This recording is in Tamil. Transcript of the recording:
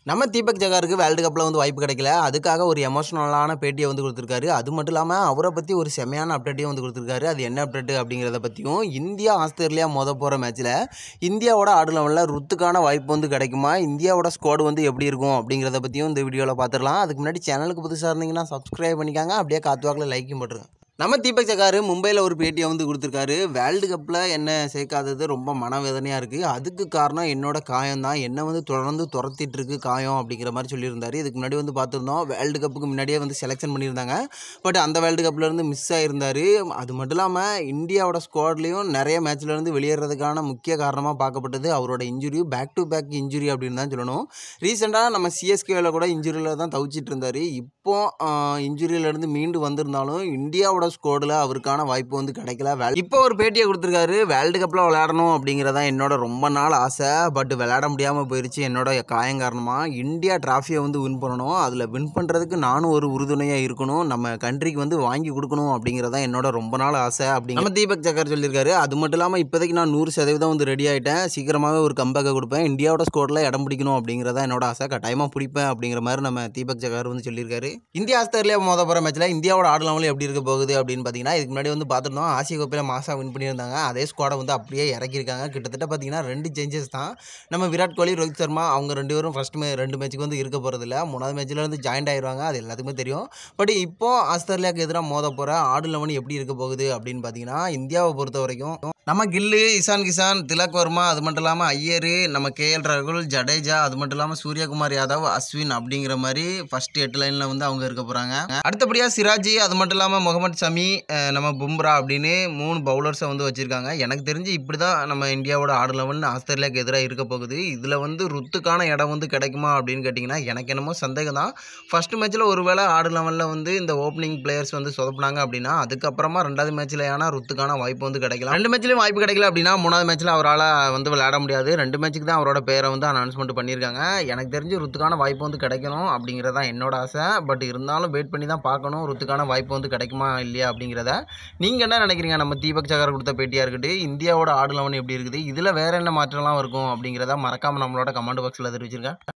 நம்ம தீபக் ஜகாருக்கு வேர்ல்டு கப்பில் வந்து வாய்ப்பு கிடைக்கல அதுக்காக ஒரு எமோஷனலான பேட்டியை வந்து கொடுத்துருக்காரு அது மட்டும் இல்லாமல் அவரை பற்றி ஒரு செமையான அப்டேட்டையும் வந்து கொடுத்துருக்காரு அது என்ன அப்டேட் அப்படிங்கிறத பற்றியும் இந்தியா ஆஸ்திரேலியா மோத போகிற மேட்ச்சில் இந்தியாவோட ஆடு லெவலில் ருத்துக்கான வாய்ப்பு வந்து கிடைக்குமா இந்தியாவோட ஸ்குவாடு வந்து எப்படி இருக்கும் அப்படிங்கிறத பற்றியும் இந்த வீடியோவில் பார்த்துடலாம் அதுக்கு முன்னாடி சேனலுக்கு புதுசாக இருந்தீங்கன்னா சப்ஸ்கிரைப் பண்ணிக்காங்க அப்படியே காத்து வாக்கில் லைக்கும் போட்டுருங்க நம்ம தீபக் ஜகாரு மும்பையில் ஒரு பேட்டியை வந்து கொடுத்துருக்காரு வேர்ல்டு கப்பில் என்ன சேர்க்காதது ரொம்ப மனவேதனையாக இருக்குது அதுக்கு காரணம் என்னோட காயம் தான் என்னை வந்து தொடர்ந்து துரத்திட்டு இருக்கு காயம் அப்படிங்கிற மாதிரி சொல்லியிருந்தாரு இதுக்கு முன்னாடி வந்து பார்த்துருந்தோம் வேர்ல்டு கப்புக்கு முன்னாடியே வந்து செலெக்ஷன் பண்ணியிருந்தாங்க பட் அந்த வேர்ல்டு கப்லேருந்து மிஸ் ஆகியிருந்தார் அது மட்டும் இல்லாமல் இந்தியாவோட ஸ்குவாட்லேயும் நிறைய மேட்ச்லேருந்து வெளியேறதுக்கான முக்கிய காரணமாக பார்க்கப்பட்டது அவரோட injury back to back injury அப்படின்னு தான் சொல்லணும் ரீசெண்டாக நம்ம சிஎஸ்கேவில் கூட இன்ஜுரியில் தான் தவிச்சிட்டு இருந்தார் இப்போ இன்ஜுரியிலேருந்து மீண்டு வந்திருந்தாலும் இந்தியாவோட ஸ்கோடில் அவருக்கான வாய்ப்பு வந்து கிடைக்கல வேல் இப்போ ஒரு பேட்டியை கொடுத்துருக்காரு வேர்ல்டு கப்பில் விளையாடணும் அப்படிங்கிறதான் என்னோட ரொம்ப நாள் ஆசை பட் விளையாட முடியாமல் போயிடுச்சு என்னோட காயம் காரணமாக இந்தியா டிராஃபியை வந்து வின் பண்ணணும் அதில் வின் பண்ணுறதுக்கு நானும் ஒரு உறுதுணையாக இருக்கணும் நம்ம கண்ட்ரிக்கு வந்து வாங்கி கொடுக்கணும் அப்படிங்கிறதான் என்னோட ரொம்ப நாள் ஆசை அப்படி நம்ம தீபக் சக்கர் சொல்லியிருக்காரு அது மட்டும் இல்லாமல் இப்போதைக்கு நான் நூறு சதவீதம் வந்து ரெடி ஆகிட்டேன் சீக்கிரமாகவே ஒரு கம்பேக்கை கொடுப்பேன் இந்தியாவோட ஸ்கோரில் இடம் பிடிக்கணும் அப்படிங்கிறதா என்னோட ஆசை கட்டாயமாக பிடிப்பேன் அப்படிங்கிற மாதிரி நம்ம தீபக் ஜகார் வந்து சொல்லியிருக்காரு இந்தியா ஆஸ்திரேலியா மோத போகிற மேட்ச்சில் இந்தியாவோட ஆடு லெவலில் எப்படி இருக்க போகுது அப்படின்னு பார்த்தீங்கன்னா இதுக்கு முன்னாடி வந்து பார்த்துருந்தோம் ஆசிய கோப்பையில் மாசா வின் பண்ணியிருந்தாங்க அதே ஸ்குவாடை வந்து அப்படியே இறக்கியிருக்காங்க கிட்டத்தட்ட பார்த்தீங்கன்னா ரெண்டு சேஞ்சஸ் தான் நம்ம விராட் கோலி ரோஹித் சர்மா அவங்க ரெண்டு பேரும் ஃபர்ஸ்ட் மே ரெண்டு மேட்ச்சுக்கு வந்து இருக்க போகிறதில்ல மூணாவது மேட்ச்சில் வந்து ஜாயின்ட் ஆயிடுவாங்க அது எல்லாத்துக்குமே தெரியும் பட் இப்போ ஆஸ்திரேலியாவுக்கு எதிராக மோத போகிற ஆடு லெவன் எப்படி இருக்க போகுது அப்படின்னு பார்த்தீங்கன்னா இந்தியாவை பொறுத்த வரைக்கும் நம்ம கில்லு இசான் கிசான் திலக் வர்மா அது மட்டும் இல்லாமல் ஐயர் நம்ம கேஎல் ராகுல் ஜடேஜா அது மட்டும் இல்லாமல் சூரியகுமார் யாதவ் அஸ்வின் அப்படிங்கிற மாதிரி ஃபர்ஸ்ட் எட்டு லைனில் வந்து அவங்க இருக்க போகிறாங்க அடுத்தபடியாக சிராஜி அது மட்டும் இல்லாமல் முகமது ஷமி அஹ் நம்ம பும்ரா அப்படின்னு மூணு பவுலர்ஸை வந்து வச்சுருக்காங்க எனக்கு தெரிஞ்சு இப்படி தான் நம்ம இந்தியாவோட ஆடு லெவன் ஆஸ்திரேலியாவுக்கு எதிராக இருக்க போகுது இதில் வந்து ருத்துக்கான இடம் வந்து கிடைக்குமா அப்படின்னு கேட்டிங்கன்னா எனக்கு என்னமோ சந்தேகம் தான் ஃபர்ஸ்ட் மேட்ச்சில் ஒருவேளை ஆடு லெவனில் வந்து இந்த ஓப்பனிங் பிளேயர்ஸ் வந்து சொதப்புனாங்க அப்படின்னா அதுக்கப்புறமா ரெண்டாவது மேட்ச்சில் ஆனால் ருத்துக்கான வாய்ப்பு வந்து கிடைக்கலாம் ரெண்டு மேட்ச்லையும் வாய்ப்பு கிடைக்கல அப்படின்னா மூணாவது மேட்ச்சில் அவரால் வந்து விளையாட முடியாது ரெண்டு மேட்ச்சுக்கு தான் அவரோட பேரை வந்து அனௌன்ஸ்மெண்ட் பண்ணியிருக்காங்க எனக்கு தெரிஞ்சு ருத்துக்கான வாய்ப்பு வந்து கிடைக்கணும் அப்படிங்கிறதான் என்னோட ஆசை பட் இருந்தாலும் வெயிட் பண்ணி தான் பார்க்கணும் ருத்துக்கான வாய்ப்பு வந்து கிடைக்குமா இல்லையா அப்படிங்கிறத நீங்கள் என்ன நினைக்கிறீங்க நம்ம தீபக் சகர் கொடுத்த பேட்டியாக இருக்கட்டும் இந்தியாவோட ஆடு லெவன் எப்படி இருக்குது இதில் வேறு என்ன மாற்றம்லாம் இருக்கும் அப்படிங்கிறத மறக்காமல் நம்மளோட கமெண்ட் பாக்ஸில் தெரிவிச்சிருக்கேன்